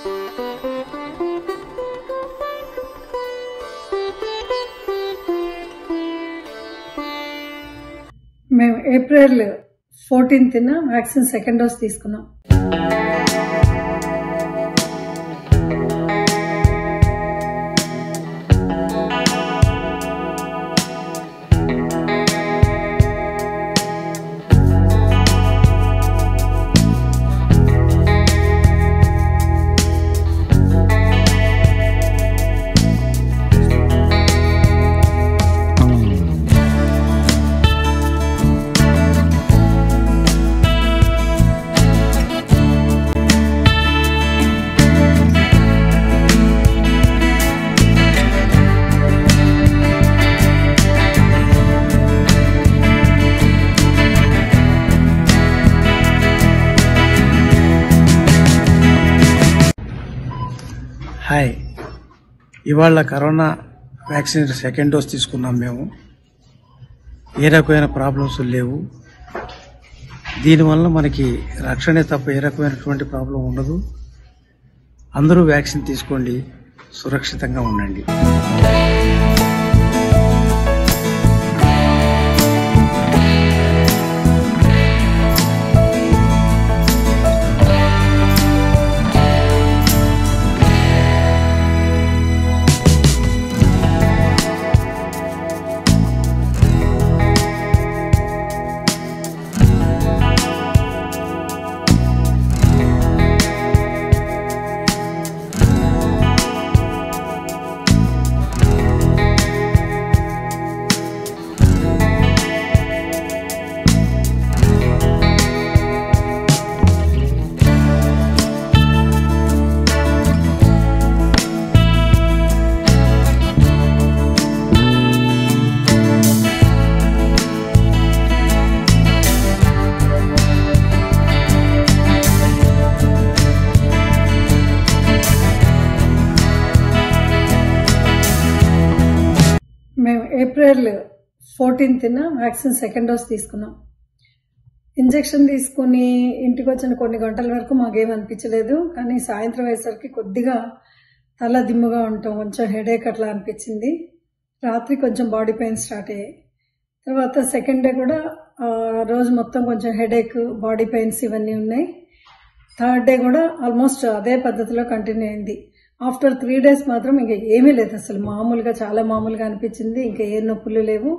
మేము ఏప్రిల్ ఫోర్టీన్త్న vaccine second dose తీసుకున్నాం హాయ్ ఇవాళ కరోనా వ్యాక్సిన్ సెకండ్ డోస్ తీసుకున్నాం మేము ఏ రకమైన ప్రాబ్లమ్స్ లేవు దీనివల్ల మనకి రక్షణే తప్ప ఏ రకమైనటువంటి ప్రాబ్లం ఉండదు అందరూ వ్యాక్సిన్ తీసుకోండి సురక్షితంగా ఉండండి మేము ఏప్రిల్ ఫోర్టీన్త్న వ్యాక్సిన్ సెకండ్ డోస్ తీసుకున్నాం ఇంజెక్షన్ తీసుకుని ఇంటికి వచ్చిన కొన్ని గంటల వరకు మాకేం అనిపించలేదు కానీ సాయంత్రం అయ్యేసరికి కొద్దిగా తల దిమ్ముగా ఉంటాం కొంచెం హెడేక్ అట్లా అనిపించింది రాత్రి కొంచెం బాడీ పెయిన్ స్టార్ట్ అయ్యాయి తర్వాత సెకండ్ డే కూడా ఆ, రోజు మొత్తం కొంచెం హెడేక్ బాడీ పెయిన్స్ ఇవన్నీ ఉన్నాయి థర్డ్ డే కూడా ఆల్మోస్ట్ అదే పద్ధతిలో కంటిన్యూ అయింది ఆఫ్టర్ త్రీ డేస్ మాత్రం ఇంకా ఏమీ లేదు అసలు మామూలుగా చాలా మామూలుగా అనిపించింది ఇంకా ఏ నొప్పులు లేవు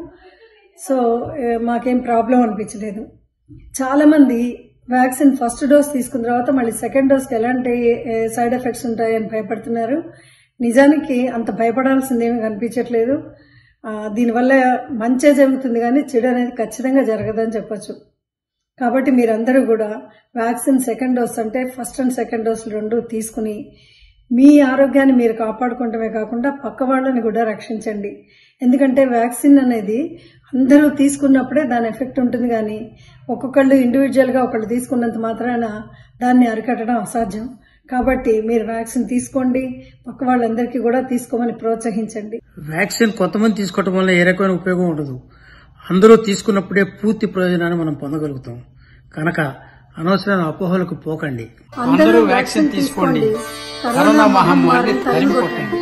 సో ఏ, మాకేం ప్రాబ్లం అనిపించలేదు చాలా మంది వ్యాక్సిన్ ఫస్ట్ డోస్ తీసుకున్న తర్వాత మళ్ళీ సెకండ్ డోస్కి ఎలాంటి సైడ్ ఎఫెక్ట్స్ ఉంటాయని భయపడుతున్నారు నిజానికి అంత భయపడాల్సింది ఏమీ కనిపించట్లేదు ఆ, దీనివల్ల మంచే జరుగుతుంది కానీ చెడు అనేది ఖచ్చితంగా జరగదని చెప్పొచ్చు కాబట్టి మీరందరూ కూడా వ్యాక్సిన్ సెకండ్ డోస్ అంటే ఫస్ట్ అండ్ సెకండ్ డోస్ రెండు తీసుకుని మీ ఆరోగ్యాన్ని మీరు కాపాడుకోవటమే కాకుండా పక్క వాళ్ళని కూడా రక్షించండి ఎందుకంటే వ్యాక్సిన్ అనేది అందరూ తీసుకున్నప్పుడే దాని ఎఫెక్ట్ ఉంటుంది కానీ ఒక్కొక్కళ్ళు ఇండివిజువల్గా ఒకళ్ళు తీసుకున్నంత మాత్రాన దాన్ని అరికట్టడం అసాధ్యం కాబట్టి మీరు వ్యాక్సిన్ తీసుకోండి పక్క వాళ్ళందరికీ కూడా తీసుకోమని ప్రోత్సహించండి వ్యాక్సిన్ కొంతమంది తీసుకోవటం వల్ల ఏ రకమైన ఉపయోగం ఉండదు అందరూ తీసుకున్నప్పుడే పూర్తి ప్రయోజనాన్ని మనం పొందగలుగుతాం కనుక అనవసరమైన అపోహలకు పోకండి అందరూ వ్యాక్సిన్ తీసుకోండి కరోనా మహమ్మారిని తరిమి కొట్టండి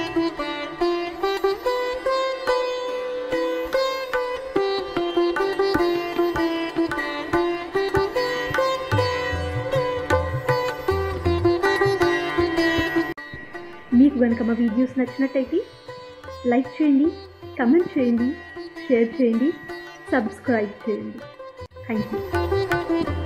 మీకు కనుక మా వీడియోస్ నచ్చినట్టయితే లైక్ చేయండి కమెంట్ చేయండి షేర్ చేయండి సబ్స్క్రైబ్ చేయండి థ్యాంక్ యూ